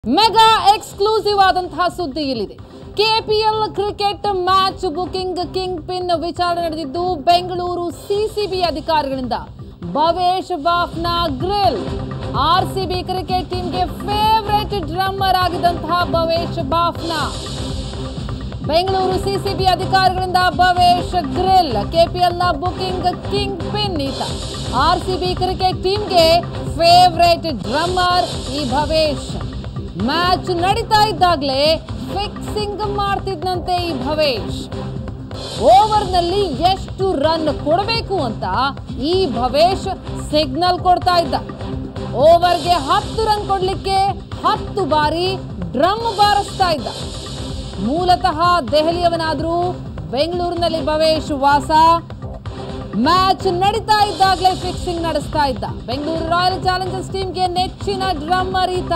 mega exclusive ಆದಂತಹ ಸುದ್ದಿ ಇಲ್ಲಿದೆ KPL cricket match booking kingpin ವಿಚಾರಣೆ ನಡೆದಿದ್ದು ಬೆಂಗಳೂರು ಸಿಸಿಬಿ ಅಧಿಕಾರಿಗಳಿಂದ Bhavesh Bafna grill RCB cricket ಟೀಮ್ಗೆ ಫೇವರೇಟ್ ಡ್ರಮ್ಮರ್ ಆಗಿದ್ದಂತಹ ಭವೇಶ್ ಬಾಫ್ನ ಬೆಂಗಳೂರು ಸಿಸಿಬಿ ಅಧಿಕಾರಿಗಳಿಂದ ಭವೇಶ್ ಗ್ರಿಲ್ ಕೆಪಿಎಲ್ನ ಬುಕಿಂಗ್ ಕಿಂಗ್ ಪಿನ್ ಈತ ಆರ್ಸಿಬಿ ಕ್ರಿಕೆಟ್ ಟೀಮ್ಗೆ ಫೇವರೇಟ್ ಡ್ರಮ್ಮರ್ ಈ ಭವೇಶ್ ಮ್ಯಾಚ್ ನಡೀತಾ ಇದ್ದಾಗಲೇ ಫಿಕ್ಸಿಂಗ್ ಮಾಡ್ತಿದ್ನಂತೆ ಈ ಭವೇಶ್ ಓವರ್ನಲ್ಲಿ ಎಷ್ಟು ರನ್ ಕೊಡಬೇಕು ಅಂತ ಈ ಭವೇಶ್ ಸಿಗ್ನಲ್ ಕೊಡ್ತಾ ಇದ್ದ ಓವರ್ಗೆ ಹತ್ತು ರನ್ ಕೊಡ್ಲಿಕ್ಕೆ ಹತ್ತು ಬಾರಿ ಡ್ರಮ್ ಬಾರಿಸ್ತಾ ಇದ್ದ ಮೂಲತಃ ದೆಹಲಿಯವನಾದ್ರೂ ಬೆಂಗಳೂರಿನಲ್ಲಿ ಭವೇಶ್ ವಾಸ ಮ್ಯಾಚ್ ನಡೀತಾ ಇದ್ದಾಗಲೇ ಫಿಕ್ಸಿಂಗ್ ನಡೆಸ್ತಾ ಇದ್ದ ಬೆಂಗಳೂರು ರಾಯಲ್ ಚಾಲೆಂಜರ್ಸ್ ಟೀಮ್ಗೆ ನೆಚ್ಚಿನ ಡ್ರಮ್ಮರ್ ಈತ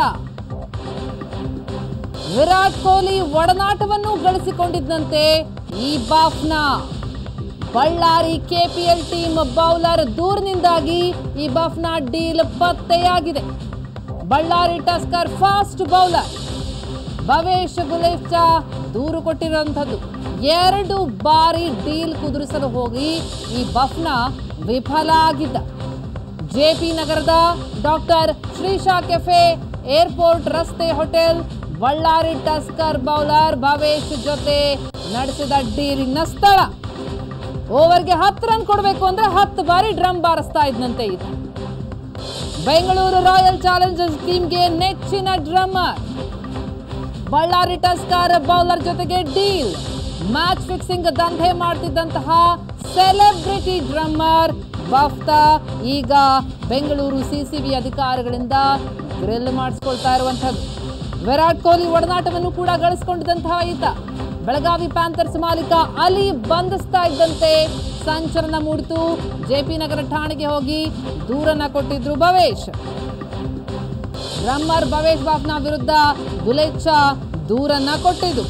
ವಿರಾಟ್ ಕೊಹ್ಲಿ ಒಡನಾಟವನ್ನು ಗಳಿಸಿಕೊಂಡಿದ್ದಂತೆ ಈ Bafna Ballari KPL team bowler ದೂರಿನಿಂದಾಗಿ ಈ ಬಾಫ್ನ ಡೀಲ್ ಪತ್ತೆಯಾಗಿದೆ Ballari tusker fast bowler Bhavesh Gulecha ದೂರು ಕೊಟ್ಟಿರುವಂಥದ್ದು ಎರಡು ಬಾರಿ ಡೀಲ್ ಕುದುರಿಸಲು ಹೋಗಿ ಈ ಬಫ್ನ ವಿಫಲ ಆಗಿದ್ದ ಜೆಪಿ ನಗರದ ಡಾಕ್ಟರ್ ಶ್ರೀಶಾ ಕೆಫೆ ಏರ್ಪೋರ್ಟ್ ರಸ್ತೆ hotel Ballari tusker bowler Bhavesh ಜೊತೆ ನಡೆಸಿದ ಡೀಲಿಂಗ್ನ ಸ್ಥಳ ಓವರ್ಗೆ ಹತ್ತು ರನ್ ಕೊಡಬೇಕು ಅಂದ್ರೆ ಹತ್ತು ಬಾರಿ ಡ್ರಮ್ ಬಾರಿಸ್ತಾ ಇದ್ನಂತೆ ಇದು ಬೆಂಗಳೂರು ರಾಯಲ್ ಚಾಲೆಂಜರ್ಸ್ ಟೀಮ್ಗೆ ನೆಚ್ಚಿನ ಡ್ರಮ್ಮರ್ ಬಳ್ಳಾರಿ ಟಸ್ಕರ್ ಬೌಲರ್ ಜೊತೆಗೆ ಡೀಲ್ ಮ್ಯಾಚ್ ಫಿಕ್ಸಿಂಗ್ ದಂಧೆ ಮಾಡ್ತಿದ್ದಂತಹ ಸೆಲೆಬ್ರಿಟಿ ಡ್ರಮ್ಮರ್ ಬಫ್ತಾ ಈಗ ಬೆಂಗಳೂರು ಸಿಸಿಬಿ ಅಧಿಕಾರಿಗಳಿಂದ ಗ್ರಿಲ್ ಮಾಡಿಸ್ಕೊಳ್ತಾ ಇರುವಂಥದ್ದು ವಿರಾಟ್ ಕೊಹ್ಲಿ ಒಡನಾಟವನ್ನು ಕೂಡ ಗಳಿಸಿಕೊಂಡಿದ್ದಂತಹ ಈತ ಬೆಳಗಾವಿ ಪ್ಯಾಂಥರ್ಸ್ ಮಾಲೀಕ ಅಲಿ ಬಂಧಿಸ್ತಾ ಇದ್ದಂತೆ ಸಂಚಲನ ಮೂಡಿತು ಜೆಪಿ ನಗರ ಠಾಣೆಗೆ ಹೋಗಿ ದೂರನ್ನ ಕೊಟ್ಟಿದ್ರು ಭವೇಶ್ ಡ್ರಮ್ಮರ್ ಭವೇಶ್ ಬಾಬ್ನ ವಿರುದ್ಧ ಗುಲೇಚ್ಚ ದೂರನ್ನ ಕೊಟ್ಟಿದ್ದು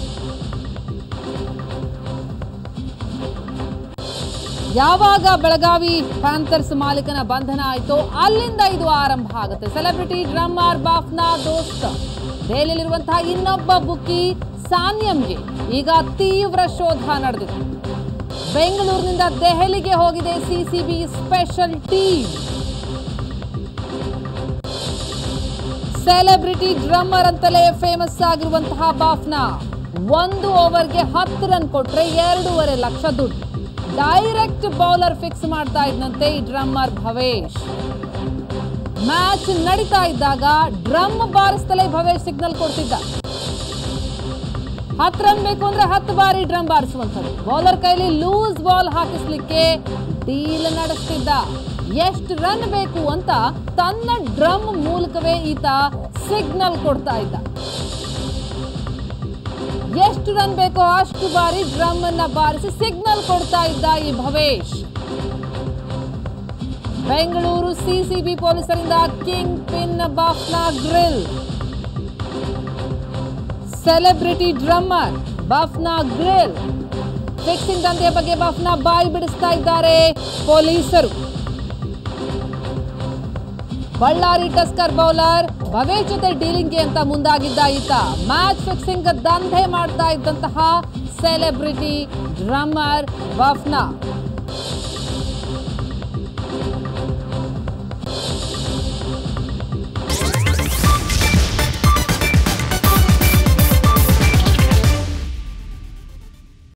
ಯಾವಾಗ ಬೆಳಗಾವಿ ಪ್ಯಾಂಥರ್ಸ್ ಮಾಲೀಕನ ಬಂಧನ ಆಯಿತೋ ಅಲ್ಲಿಂದ ಇದು ಆರಂಭ ಆಗುತ್ತೆ ಸೆಲೆಬ್ರಿಟಿ ಡ್ರಮ್ಮರ್ ಬಾಫ್ನ ದೋಸ್ತ್ ದೆಹಲಿಯಲ್ಲಿರುವಂತಹ ಇನ್ನೊಬ್ಬ ಬುಕ್ಕಿ ಸಾನ್ಯಂಗೆ ಈಗ ತೀವ್ರ ಶೋಧ ನಡೆದಿದೆ ಬೆಂಗಳೂರಿನಿಂದ ದೆಹಲಿಗೆ ಹೋಗಿದೆ CCB special team celebrity drummer ಅಂತಲೇ ಫೇಮಸ್ ಆಗಿರುವಂತಹ ಬಾಫ್ನ ಒಂದು ಓವರ್ಗೆ ಹತ್ತು ರನ್ ಕೊಟ್ರೆ ಎರಡೂವರೆ ಲಕ್ಷ ದುಡ್ಡು ಡೈರೆಕ್ಟ್ ಬೌಲರ್ ಫಿಕ್ಸ್ ಮಾಡ್ತಾ ಇದ್ದಂತೆ ಈ ಡ್ರಮ್ಮರ್ ಭವೇಶ್ ಮ್ಯಾಚ್ ನಡೀತಾ ಇದ್ದಾಗ ಡ್ರಮ್ ಬಾರಿಸ್ತಲೇ ಭವೇಶ್ ಸಿಗ್ನಲ್ ಕೊಡ್ತಿದ್ದ ಹತ್ತು ರನ್ ಬೇಕು ಅಂದ್ರೆ ಹತ್ತು ಬಾರಿ ಡ್ರಮ್ ಬಾರಿಸುವಂಥದ್ದು ಬೌಲರ್ ಕೈಲಿ ಲೂಸ್ ಬಾಲ್ ಹಾಕಿಸ್ಲಿಕ್ಕೆ ಡೀಲ್ ನಡೆಸ್ತಿದ್ದ ಎಷ್ಟು ರನ್ ಬೇಕು ಅಂತ ತನ್ನ ಡ್ರಮ್ ಮೂಲಕವೇ ಈತ ಸಿಗ್ನಲ್ ಕೊಡ್ತಾ ಇದ್ದ ಎಷ್ಟು ರನ್ ಬೇಕೋ ಅಷ್ಟು ಬಾರಿ ಡ್ರಮ್ ಅನ್ನ ಬಾರಿಸಿ ಸಿಗ್ನಲ್ ಕೊಡ್ತಾ ಇದ್ದ ಈ ಭವೇಶ್ ಬೆಂಗಳೂರು ಸಿಸಿಬಿ ಪೊಲೀಸರಿಂದ kingpin Bafna grill celebrity drummer Bafna grill fixing ದಂಧೆಯ ಬಗ್ಗೆ ಬಾಫ್ನ ಬಾಯಿ ಬಿಡಿಸ್ತಾ ಇದ್ದಾರೆ ಪೊಲೀಸರು ಬಳ್ಳಾರಿ ಟಸ್ಕರ್ ಬೌಲರ್ ಭವೇಶ್ ಜೊತೆ ಡೀಲಿಂಗ್ಗೆ ಅಂತ ಮುಂದಾಗಿದ್ದ ಈತ ಮ್ಯಾಚ್ ಫಿಕ್ಸಿಂಗ್ ದಂಧೆ ಮಾಡ್ತಾ ಇದ್ದಂತಹ ಸೆಲೆಬ್ರಿಟಿ ಡ್ರಮ್ಮರ್ ಬಫ್ನ